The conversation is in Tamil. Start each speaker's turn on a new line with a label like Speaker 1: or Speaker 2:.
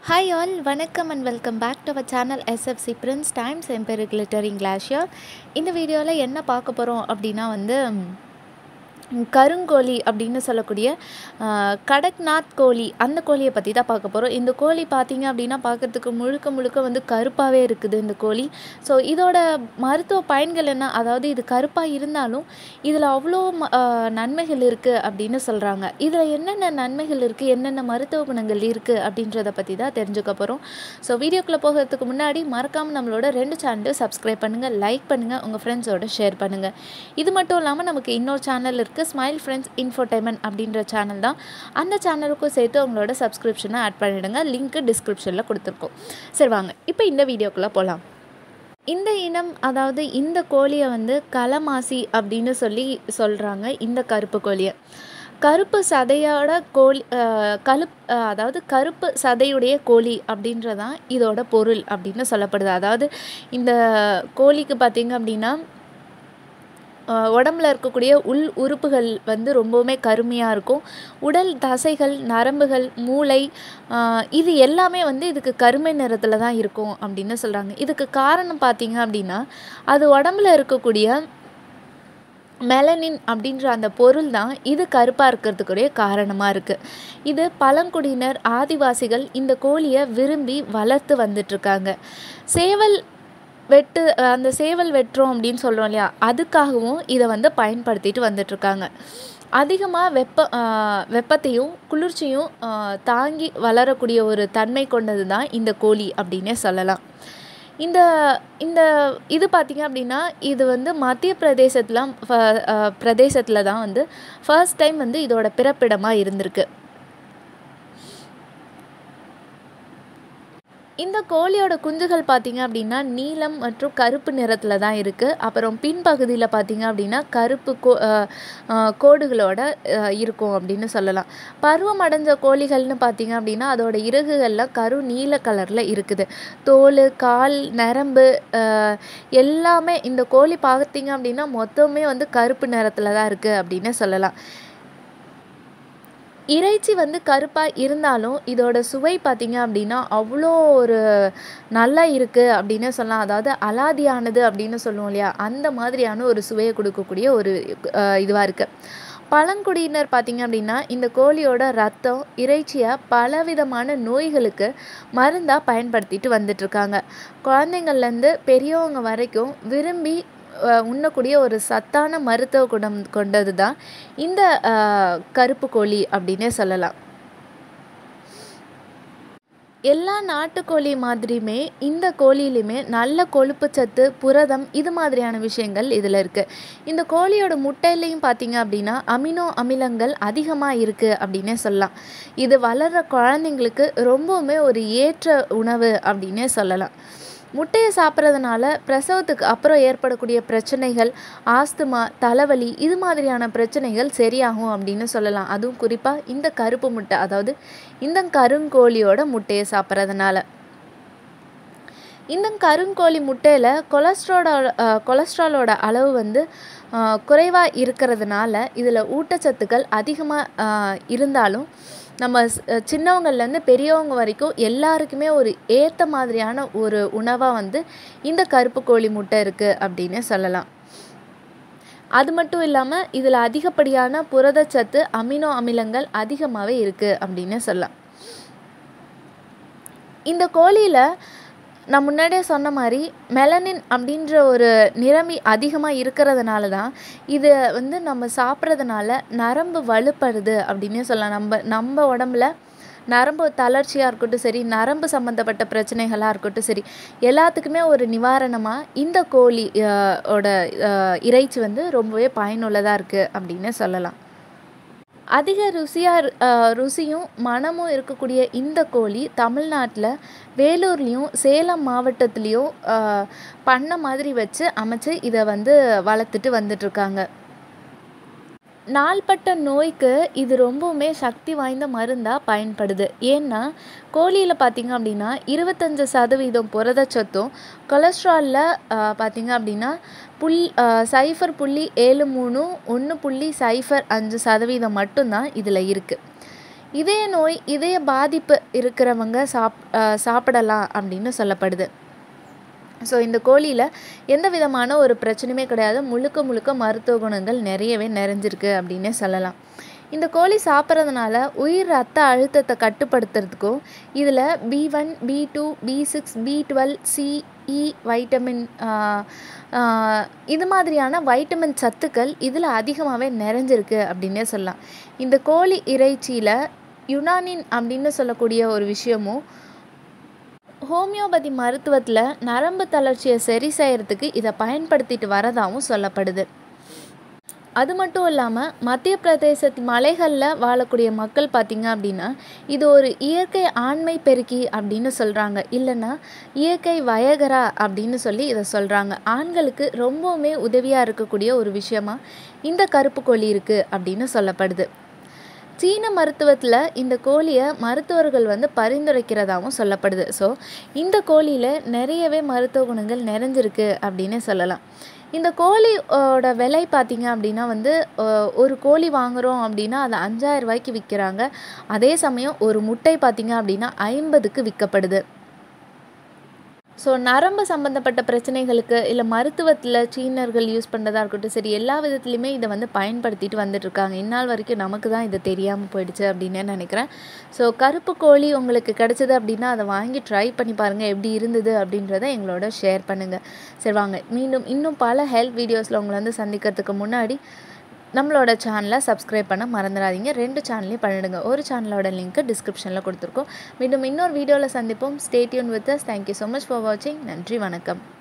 Speaker 1: ஹாய் ஆல் வணக்கம் and welcome back to our channel SFC prince times empery glittering glacier இந்த வீடியோவில் என்ன பார்க்க போகிறோம் அப்படின்னா வந்து ம், கருங்கோழி அப்படின்னு சொல்லக்கூடிய ஆ, கடக்நாத் கோழி அந்த கோழியை பற்றி தான் பார்க்க போகிறோம் இந்த கோழி பார்த்தீங்க அப்படின்னா பார்க்கறதுக்கு முழுக்க முழுக்க வந்து கருப்பாகவே இருக்குது இந்த கோழி ஸோ இதோட மருத்துவ பயன்கள் என்ன அதாவது இது கருப்பாக இருந்தாலும் இதில் அவ்வளோ ம- ஆ, நன்மைகள் இருக்குது அப்படின்னு சொல்கிறாங்க இதில் என்னென்ன நன்மைகள் இருக்குது என்னென்ன மருத்துவ குணங்கள் இருக்குது அப்படின்றத பற்றி தான் தெரிஞ்சுக்க போகிறோம் ஸோ வீடியோக்குள்ளே போகிறதுக்கு முன்னாடி மறக்காமல் நம்மளோட ரெண்டு சேனலும் சப்ஸ்கிரைப் பண்ணுங்கள் லைக் பண்ணுங்கள் உங்கள் ஃப்ரெண்ட்ஸோட ஷேர் பண்ணுங்கள் இது மட்டும் இல்லாமல் நமக்கு இன்னொரு சேனல் இருக்குது ஸ்மைல் ஃப்ரெண்ட்ஸ் இன்ஃபோடைன்மெண்ட் அப்படின்ற சேனல் தான் அந்த சேனலுக்கும் சேர்த்து உங்களோட சப்ஸ்கிரிப்ஷனை ஆட் பண்ணிவிடுங்க லிங்க்கு டிஸ்கிரிப்ஷனில் கொடுத்துருக்கோம் சரி வாங்க இப்போ இந்த வீடியோக்குள்ளே போகலாம் இந்த இனம் அதாவது இந்த கோழியை வந்து கலமாசி அப்படின்னு சொல்லி சொல்கிறாங்க இந்த கருப்பு கோழியை கருப்பு சதையோட கோழி அஹ், கழுப் அஹ், அதாவது கருப்பு சதையுடைய கோழி அப்படின்றதான் இதோட பொருள் அப்படின்னு சொல்லப்படுது அதாவது இந்த கோழிக்கு பார்த்தீங்க அப்படின்னா அஹ், உடம்புல இருக்கக்கூடிய உள் உறுப்புகள் வந்து ரொம்பவுமே கருமையாக இருக்கும் உடல் தசைகள் நரம்புகள் மூளை அஹ், இது எல்லாமே வந்து இதுக்கு கருமை நிறத்தில் தான் இருக்கும் அப்படின்னு சொல்கிறாங்க இதுக்கு காரணம் பார்த்தீங்க அப்படின்னா அது உடம்புல இருக்கக்கூடிய மெலனின் அப்படின்ற அந்த பொருள் தான் இது கருப்பாக இருக்கிறதுக்குரிய காரணமாக இருக்குது இது பழங்குடியினர் ஆதிவாசிகள் இந்த கோழியை விரும்பி வளர்த்து வந்துட்டுருக்காங்க சேவல் வெட்டு அஹ் அந்த சேவல் வெட்டுறோம் அப்படின்னு சொல்கிறோம் இல்லையா அதுக்காகவும் இதை வந்து பயன்படுத்திட்டு வந்துட்டுருக்காங்க அதிகமாக வெப்ப அஹ் வெப்பத்தையும் குளிர்ச்சியும் அஹ் தாங்கி வளரக்கூடிய ஒரு தன்மை கொண்டது தான் இந்த கோழி அப்படின்னே சொல்லலாம் இந்த இந்த இது பார்த்திங்க அப்படின்னா இது வந்து மத்திய பிரதேசத்தில் பிரதேசத்தில் தான் வந்து ஃபர்ஸ்ட் டைம் வந்து இதோட பிறப்பிடமாக இருந்திருக்கு இந்த கோழியோட குஞ்சுகள் பார்த்தீங்க அப்படின்னா நீலம் மற்றும் கருப்பு நிறத்தில் தான் இருக்குது அப்புறம் பின்பகுதியில் பார்த்தீங்க அப்படின்னா கருப்பு கோ அஹ், அஹ், கோடுகளோட அஹ், இருக்கும் அப்படின்னு சொல்லலாம் பருவம் அடைஞ்ச கோழிகள்னு பார்த்தீங்க அப்படின்னா அதோட இறகுகள்லாம் கரு நீல கலரில் இருக்குது தோல் கால் நரம்பு அஹ், எல்லாமே இந்த கோழி பார்த்தீங்க அப்படின்னா மொத்தமே வந்து கருப்பு நிறத்தில் தான் இருக்குது அப்படின்னு சொல்லலாம் இறைச்சி வந்து கருப்பாக இருந்தாலும் இதோட சுவை பார்த்தீங்க அப்படின்னா அவ்வளோ ஒரு நல்லா இருக்குது அப்படின்னு சொல்லலாம் அதாவது அலாதியானது அப்படின்னு சொல்லுவோம் இல்லையா அந்த மாதிரியான ஒரு சுவையை கொடுக்கக்கூடிய ஒரு இதுவாக இருக்குது பழங்குடியினர் பார்த்தீங்க அப்படின்னா இந்த கோழியோட ரத்தம் இறைச்சியை பலவிதமான நோய்களுக்கு மருந்தாக பயன்படுத்திட்டு வந்துட்டுருக்காங்க குழந்தைங்கள்லேருந்து பெரியவங்க வரைக்கும் விரும்பி அஹ், உண்ணக்கூடிய ஒரு சத்தான மருத்துவ குணம் கொண்டது தான் இந்த அஹ், கருப்பு கோழி அப்படின்னே சொல்லலாம் எல்லா நாட்டுக்கோழி மாதிரியுமே இந்த கோழியிலுமே நல்ல கொழுப்புச்சத்து புரதம் இது மாதிரியான விஷயங்கள் இதில் இருக்குது இந்த கோழியோட முட்டையிலையும் பார்த்தீங்க அப்படின்னா அமினோ அமிலங்கள் அதிகமாக இருக்குது அப்படின்னே சொல்லலாம் இது வளர்கிற குழந்தைங்களுக்கு ரொம்பவுமே ஒரு ஏற்ற உணவு அப்படின்னே சொல்லலாம் முட்டையை சாப்பிட்றதுனால பிரசவத்துக்கு அப்புறம் ஏற்படக்கூடிய பிரச்சனைகள் ஆஸ்துமா தலைவலி இது மாதிரியான பிரச்சனைகள் சரியாகும் அப்படின்னு சொல்லலாம் அதுவும் குறிப்பாக இந்த கருப்பு முட்டை அதாவது இந்த கருங்கோழியோட முட்டையை சாப்பிட்றதுனால இந்த கருங்கோழி முட்டையில் கொலஸ்ட்ரோட கொலஸ்ட்ராலோட அளவு வந்து குறைவாக இருக்கிறதுனால இதில் ஊட்டச்சத்துக்கள் அதிகமாக இருந்தாலும் நம்ம ஸ்- அஹ் சின்னவங்கள்லேருந்து பெரியவங்க வரைக்கும் எல்லாருக்குமே ஒரு ஏற்ற மாதிரியான ஒரு உணவாக வந்து இந்த கருப்பு கோழி முட்டை இருக்குது அப்படின்னு சொல்லலாம் அது மட்டும் இல்லாமல் இதில் அதிகப்படியான புரதச்சத்து அமினோ அமிலங்கள் அதிகமாகவே இருக்குது அப்படின்னு சொல்லலாம் இந்த கோழியில் நான் முன்னாடியே சொன்ன மாதிரி மெலனின் அப்படின்ற ஒரு நிறமி அதிகமாக இருக்கிறதுனால தான் இது வந்து நம்ம சாப்பிட்றதுனால நரம்பு வலுப்படுது அப்படின்னே சொல்லலாம் நம்ம நம்ம உடம்புல நரம்பு தளர்ச்சியாக இருக்கட்டும் சரி நரம்பு சம்மந்தப்பட்ட பிரச்சனைகளாக இருக்கட்டும் சரி எல்லாத்துக்குமே ஒரு நிவாரணமாக இந்த கோழி அஹ், ஓட அஹ், இறைச்சி வந்து ரொம்பவே பயனுள்ளதாக இருக்குது அப்படின்னு சொல்லலாம் அதிக ருசியாக ருசியும் மணமும் இருக்கக்கூடிய இந்த கோழி தமிழ்நாட்டில் வேலூர்லேயும் சேலம் மாவட்டத்துலேயும் பண்ணை மாதிரி வச்சு அமைச்சு இதை வந்து வளர்த்துட்டு வந்துட்டுருக்காங்க நாள்பட்ட நோய்க்கு இது ரொம்பவுமே சக்தி வாய்ந்த மருந்தாக பயன்படுது ஏன்னா கோழியில் பார்த்தீங்க அப்படின்னா இருபத்தஞ்சு சதவீதம் புரதச்சத்தும் கொலஸ்ட்ராலில் பார்த்தீங்க அப்படின்னா புல் சைஃபர் புள்ளி ஏழு மூணு ஒன்று புள்ளி சைஃபர் அஞ்சு சதவீதம் மட்டும்தான் இதில் இருக்குது இதய நோய் இதய பாதிப்பு இருக்கிறவங்க சாப் அஹ் சாப்பிடலாம் அப்படின்னு சொல்லப்படுது ஸோ இந்த கோழியில் எந்த விதமான ஒரு பிரச்சனையுமே கிடையாது முழுக்க முழுக்க மருத்துவ குணங்கள் நிறையவே நிறைஞ்சிருக்கு அப்படின்னே சொல்லலாம் இந்த கோழி சாப்பிட்றதுனால உயிர் ரத்த அழுத்தத்தை கட்டுப்படுத்துறதுக்கும் இதில் B one B two B six B twelve C E vitamin இது மாதிரியான வைட்டமின் சத்துக்கள் இதில் அதிகமாகவே நிறைஞ்சிருக்கு அப்படின்னே சொல்லலாம் இந்த கோழி இறைச்சியில் யுனானின் அப்படின்னு சொல்லக்கூடிய ஒரு விஷயமும் ஹோமியோபதி மருத்துவத்தில் நரம்பு தளர்ச்சியை சரி செய்கிறதுக்கு இதை பயன்படுத்திட்டு வரதாகவும் சொல்லப்படுது அது மட்டும் இல்லாமல் மத்திய பிரதேசத்து மலைகளில் வாழக்கூடிய மக்கள் பார்த்திங்க அப்படின்னா இது ஒரு இயற்கை ஆண்மை பெருக்கி அப்படின்னு சொல்கிறாங்க இல்லைன்னா இயற்கை வயகரா அப்படின்னு சொல்லி இதை சொல்கிறாங்க ஆண்களுக்கு ரொம்பவுமே உதவியாக இருக்கக்கூடிய ஒரு விஷயமா இந்த கருப்பு கோழி இருக்குது அப்படின்னு சொல்லப்படுது சீன மருத்துவத்தில் இந்த கோழியை மருத்துவர்கள் வந்து பரிந்துரைக்கிறதாகவும் சொல்லப்படுது ஸோ இந்த கோழியில் நிறையவே மருத்துவ குணங்கள் நிறைஞ்சிருக்கு அப்படின்னு சொல்லலாம் இந்த கோழியோட விலை பார்த்திங்க அப்படின்னா வந்து அஹ், ஒரு கோழி வாங்குகிறோம் அப்படின்னா அது அஞ்சாயிரம் ரூபாய்க்கு விற்கிறாங்க அதே சமயம் ஒரு முட்டை பார்த்திங்க அப்படின்னா ஐம்பதுக்கு விற்கப்படுது ஸோ நரம்பு சம்மந்தப்பட்ட பிரச்சனைகளுக்கு இல்லை மருத்துவத்தில் சீனர்கள் யூஸ் பண்ணுறதா இருக்கட்டும் சரி எல்லா விதத்துலையுமே இதை வந்து பயன்படுத்திட்டு வந்துட்டுருக்காங்க இந்நாள் வரைக்கும் நமக்கு தான் இது தெரியாமல் போயிடுச்சு அப்படின்னு நினைக்கிறேன் ஸோ கருப்பு கோழி உங்களுக்கு கிடைச்சது அப்படின்னா அதை வாங்கி ட்ரை பண்ணி பாருங்கள் எப்படி இருந்தது அப்படின்றத எங்களோட ஷேர் பண்ணுங்கள் சரி வாங்க மீண்டும் இன்னும் பல ஹெல்த் வீடியோஸில் உங்களை வந்து சந்திக்கிறதுக்கு முன்னாடி நம்மளோட சேனலை சப்ஸ்கிரைப் பண்ண மறந்துடாதீங்க ரெண்டு சேனலையும் பண்ணிடுங்க ஒரு சேனலோட லிங்க்கு டிஸ்கிரிப்ஷனில் கொடுத்துருக்கோம் மீண்டும் இன்னொரு வீடியோவில் சந்திப்போம் stay tuned with us thank you so much for வாட்சிங் நன்றி வணக்கம்